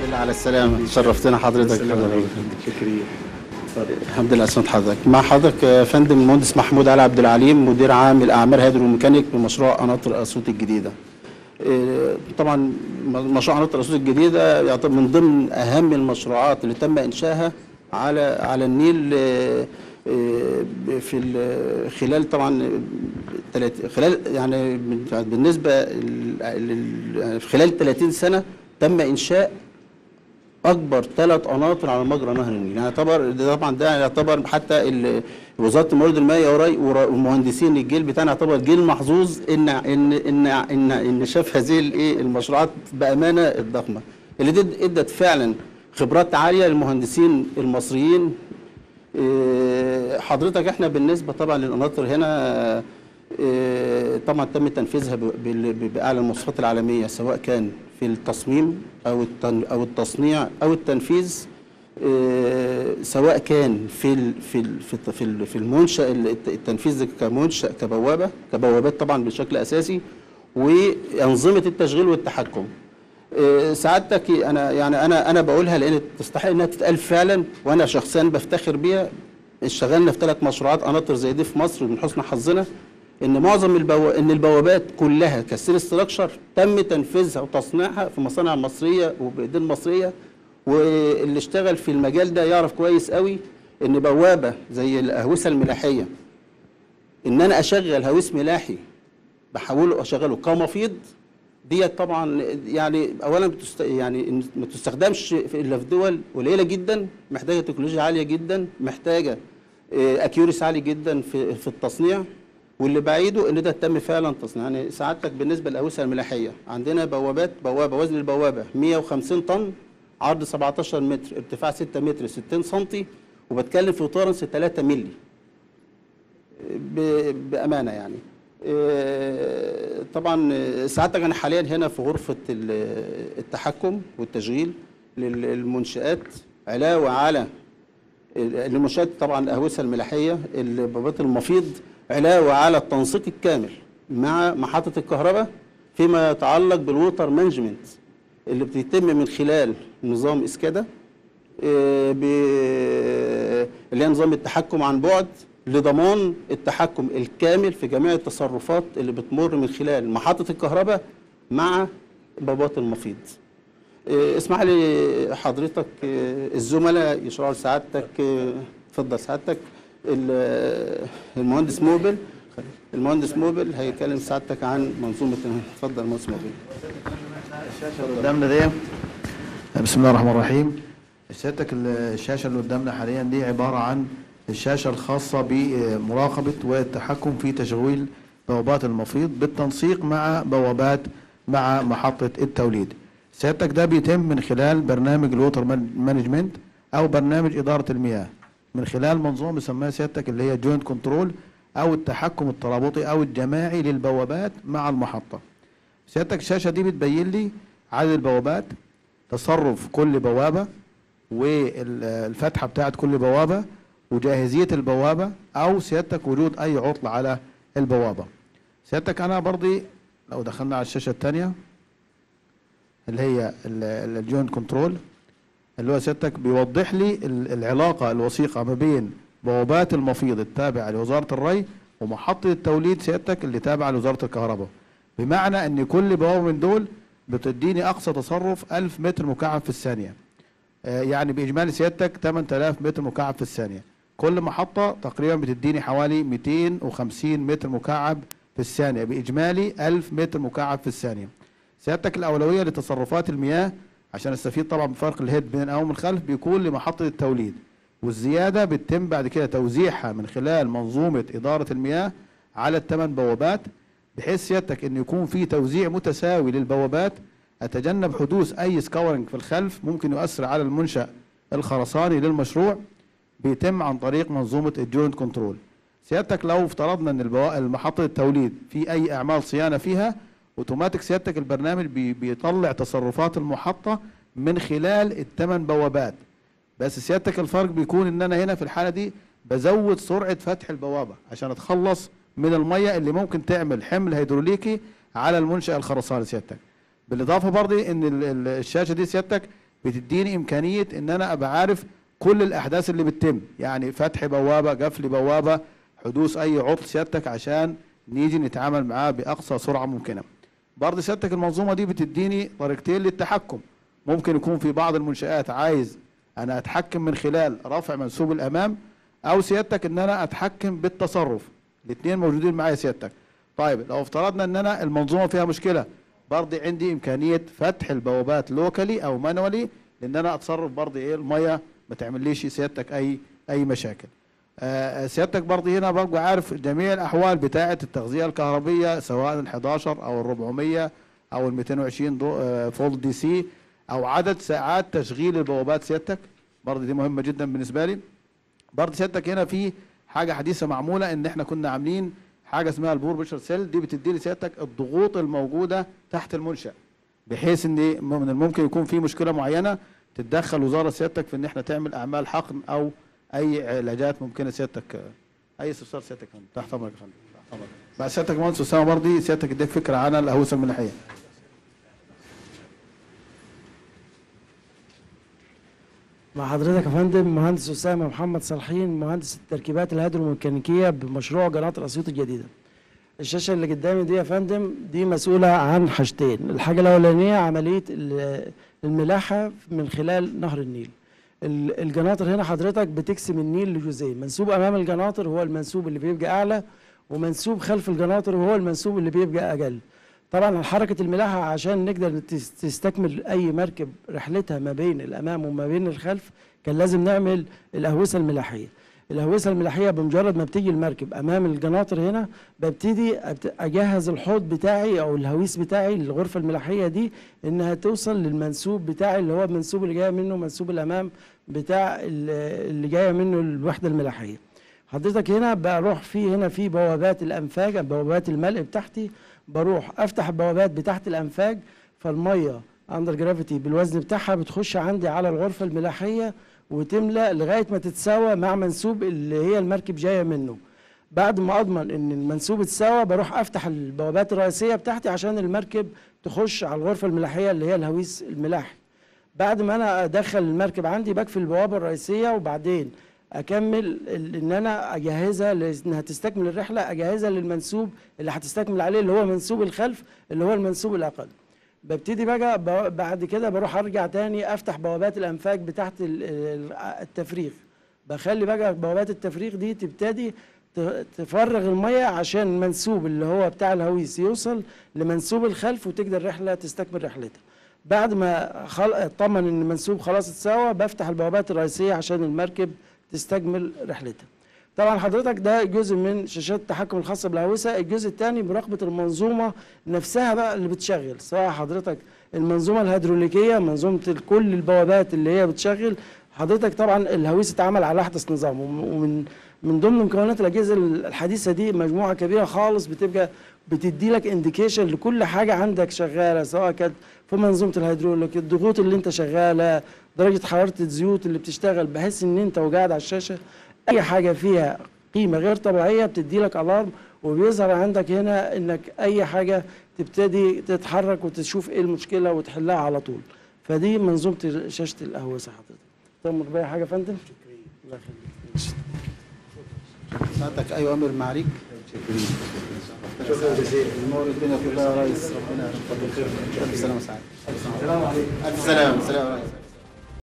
بالله على السلامة شرفتنا حضرتك شكريا الحمد لله اسمت حضرتك مع حضرتك يا فندم المهندس محمود علي عبد العليم مدير عام الاعمال هيدروميكانيك بمشروع قناطر اسيوط الجديده إيه، طبعا م- مشروع قناطر اسيوط الجديده يعتبر من ضمن اهم المشروعات اللي تم انشائها على على النيل إيه، إيه، في ال- خلال طبعا تلات- خلال يعني من- بالنسبه لل- لل- في خلال 30 سنه تم انشاء اكبر ثلاث قناطر على مجرى نهر النيل يعني يعتبر ده طبعا ده يعتبر حتى ال- وزاره الموارد المائيه وراي- ورا- والمهندسين الجيل بتاعنا يعتبر جيل محظوظ ان ان ان ان ان شاف هذه الايه المشروعات بامانه الضخمه اللي دي ادت فعلا خبرات عاليه للمهندسين المصريين إيه، حضرتك احنا بالنسبه طبعا للقناطر هنا إيه، طبعا تم تنفيذها ب- بال- ب- باعلى المواصفات العالميه سواء كان في التصميم او التن او التصنيع او التنفيذ إيه، سواء كان في ال في ال في الت- في ال- في المنشا ال- الت- التنفيذ كمنشا كبوابه كبوابات طبعا بشكل اساسي وانظمه التشغيل والتحكم إيه، سعادتك انا يعني انا انا بقولها لان تستحق انها تتقال فعلا وانا شخصيا بفتخر بيها اشتغلنا في ثلاث مشروعات قناطر زي دي في مصر من حسن حظنا ان معظم البو... ان البوابات كلها كسير استراكشر تم تنفيذها وتصنيعها في مصانع مصريه وبايدين مصريه واللي اشتغل في المجال ده يعرف كويس قوي ان بوابه زي الاهوسه الملاحيه ان انا اشغل هويس ملاحي بحوله اشغله كمفيض ديت طبعا يعني اولا بتست يعني إن ما تستخدمش في الا في دول قليله جدا محتاجه تكنولوجيا عاليه جدا محتاجه اكيوريس عالي جدا في في التصنيع واللي بعيده ان ده تم فعلا تصنيع يعني سعادتك بالنسبه للاوسه الملاحيه عندنا بوابات بوابه وزن البوابه 150 طن عرض 17 متر ارتفاع 6 متر 60 سم وبتكلم في تورنس 3 مللي ب- بامانه يعني آه، طبعا آه، سعادتك انا حاليا هنا في غرفه ال- التحكم والتشغيل للمنشات علاوه على المنشات طبعا الاهوسه الملاحيه البابات المفيض علاوه على التنسيق الكامل مع محطه الكهرباء فيما يتعلق بالووتر مانجمنت اللي بتتم من خلال نظام اسكادا آه، ب- اللي هي نظام التحكم عن بعد لضمان التحكم الكامل في جميع التصرفات اللي بتمر من خلال محطة الكهرباء مع بابات المفيض آه، اسمح لي حضرتك آه، الزملاء يشرحوا لسعادتك آه، اتفضل سعادتك ال- المهندس موبل المهندس موبل هيكلم سعادتك عن منظومة اتفضل المهندس موبل الشاشه اللي قدامنا دي بسم الله الرحمن الرحيم سيادتك ال- الشاشه اللي قدامنا حاليا دي عباره عن الشاشه الخاصه بمراقبه والتحكم في تشغيل بوابات المفيض بالتنسيق مع بوابات مع محطه التوليد سيادتك ده بيتم من خلال برنامج الووتر مانجمنت او برنامج اداره المياه من خلال منظومه بنسميها سيادتك اللي هي جوينت كنترول او التحكم الترابطي او الجماعي للبوابات مع المحطه سيادتك الشاشة دي بتبين لي عدد البوابات تصرف كل بوابة والفتحة بتاعت كل بوابة وجاهزية البوابة أو سيادتك وجود أي عطل على البوابة سيادتك أنا برضي لو دخلنا على الشاشة الثانية اللي هي الجوينت كنترول اللي هو سيادتك بيوضح لي ال- العلاقة الوثيقة ما بين بوابات المفيض التابعة لوزارة الري ومحطة التوليد سيادتك اللي تابعة لوزارة الكهرباء بمعنى ان كل بوابة من دول بتديني اقصى تصرف 1000 متر مكعب في الثانية آه، يعني باجمالي سيادتك 8000 متر مكعب في الثانية كل محطة تقريبا بتديني حوالي 250 متر مكعب في الثانية باجمالي 1000 متر مكعب في الثانية سيادتك الاولوية لتصرفات المياه عشان استفيد طبعا بفرق الهيد بين الامام والخلف بيكون لمحطة التوليد والزيادة بتتم بعد كده توزيعها من خلال منظومة إدارة المياه على الثمان بوابات بحيث سيادتك ان يكون في توزيع متساوي للبوابات اتجنب حدوث اي سكورنج في الخلف ممكن يؤثر على المنشأ الخرساني للمشروع بيتم عن طريق منظومة الجوينت كنترول سيادتك لو افترضنا ان البوا- المحطة التوليد في اي اعمال صيانة فيها اوتوماتيك سيادتك البرنامج بي- بيطلع تصرفات المحطة من خلال الثمان بوابات بس سيادتك الفرق بيكون ان انا هنا في الحالة دي بزود سرعة فتح البوابة عشان اتخلص من المية اللي ممكن تعمل حمل هيدروليكي على المنشأ الخرساني سيادتك بالاضافة برضه ان ال- ال- الشاشة دي سيادتك بتديني امكانيه ان انا ابقى عارف كل الاحداث اللي بتتم يعني فتح بوابه قفل بوابه حدوث اي عطل سيادتك عشان نيجي نتعامل معاه باقصى سرعه ممكنه برضه سيادتك المنظومه دي بتديني طريقتين للتحكم ممكن يكون في بعض المنشآت عايز انا اتحكم من خلال رفع منسوب الامام او سيادتك ان انا اتحكم بالتصرف الاثنين موجودين معايا سيادتك طيب لو افترضنا ان انا المنظومه فيها مشكله برضه عندي امكانيه فتح البوابات لوكالي او مانوالي لان انا اتصرف برضه ايه الميه ما تعمليش سيادتك اي اي مشاكل آه، سيادتك برضه هنا ببقى عارف جميع الاحوال بتاعه التغذيه الكهربيه سواء ال 11 او ال 400 او ال 220 دو- آه، فولت دي سي او عدد ساعات تشغيل البوابات سيادتك برضه دي مهمه جدا بالنسبه لي برضه سيادتك هنا في حاجه حديثه معموله ان احنا كنا عاملين حاجه اسمها البور بريشر سيل دي بتدي لي سيادتك الضغوط الموجوده تحت المنشا بحيث ان من الممكن يكون في مشكله معينه تتدخل وزاره سيادتك في ان احنا تعمل اعمال حقن او اي علاجات ممكنه سيادتك اي استفسار سيادتك يا فندم. تحت امرك يا فندم تحت امرك بعد سيادتك مهندس اسامه برضه سيادتك اديك فكره عن الهوسه الملاحيه مع حضرتك يا فندم مهندس أسامة محمد صالحين مهندس التركيبات الهيدروميكانيكية بمشروع قناة الأسيوط الجديدة الشاشة اللي قدامي دي يا فندم دي مسؤولة عن حاجتين الحاجة الأولانية عملية ال- الملاحة من خلال نهر النيل ال- الجناطر هنا حضرتك بتقسم النيل لجزئين منسوب أمام الجناطر هو المنسوب اللي بيبقى أعلى ومنسوب خلف الجناطر وهو المنسوب اللي بيبقى أقل طبعا حركة الملاحة عشان نقدر تس- تستكمل أي مركب رحلتها ما بين الأمام وما بين الخلف كان لازم نعمل الأهوسة الملاحية الأهوسة الملاحية بمجرد ما بتيجي المركب أمام الجناطر هنا ببتدي أبت- أجهز الحوض بتاعي أو الهويس بتاعي الغرفة الملاحية دي إنها توصل للمنسوب بتاعي اللي هو المنسوب اللي جاي منه منسوب الأمام بتاع ال- اللي جاية منه الوحدة الملاحية حضرتك هنا بروح في هنا في بوابات الانفاج بوابات الملء بتاعتي بروح افتح البوابات بتاعت الانفاج فالميه اندر جرافيتي بالوزن بتاعها بتخش عندي على الغرفه الملاحيه وتملى لغايه ما تتساوى مع منسوب اللي هي المركب جايه منه بعد ما اضمن ان المنسوب اتساوى بروح افتح البوابات الرئيسيه بتاعتي عشان المركب تخش على الغرفه الملاحيه اللي هي الهويس الملاحي بعد ما انا ادخل المركب عندي بقفل البوابه الرئيسيه وبعدين اكمل ال- ان انا اجهزها لانها تستكمل الرحله اجهزها للمنسوب اللي هتستكمل عليه اللي هو منسوب الخلف اللي هو المنسوب الاقل ببتدي بقى ب- بعد كده بروح ارجع تاني افتح بوابات الانفاج بتاعت ال- ال- التفريغ بخلي بقى بوابات التفريغ دي تبتدي ت- تفرغ الميه عشان المنسوب اللي هو بتاع الهويس يوصل لمنسوب الخلف وتقدر الرحله تستكمل رحلتها بعد ما خل... اطمن ان المنسوب خلاص اتساوى بفتح البوابات الرئيسيه عشان المركب تستكمل رحلتها طبعا حضرتك ده جزء من شاشات التحكم الخاصه بالهوسه الجزء الثاني مراقبه المنظومه نفسها بقى اللي بتشغل سواء حضرتك المنظومه الهيدروليكيه منظومه ال- كل البوابات اللي هي بتشغل حضرتك طبعا الهويس اتعمل على احدث نظام وم- ومن من ضمن مكونات الاجهزه الحديثه دي مجموعه كبيره خالص بتبقى بتدي لك انديكيشن لكل حاجه عندك شغاله سواء كانت في منظومه الهيدروليك الضغوط اللي انت شغاله درجه حراره الزيوت اللي بتشتغل بحيث ان انت وقاعد على الشاشه اي حاجه فيها قيمه غير طبيعيه بتدي لك الارم وبيظهر عندك هنا انك اي حاجه تبتدي تتحرك وتشوف ايه المشكله وتحلها على طول فدي منظومه شاشه القهوسه حضرتك تمر بأي حاجه يا فندم الله يخليك ساعتك اي امر معاليك شكرا جزيلا نور الدنيا كلها يا ريس ربنا يرحمك الف سلامه وسعاده الف سلامه الف سلامه سلام يا ريس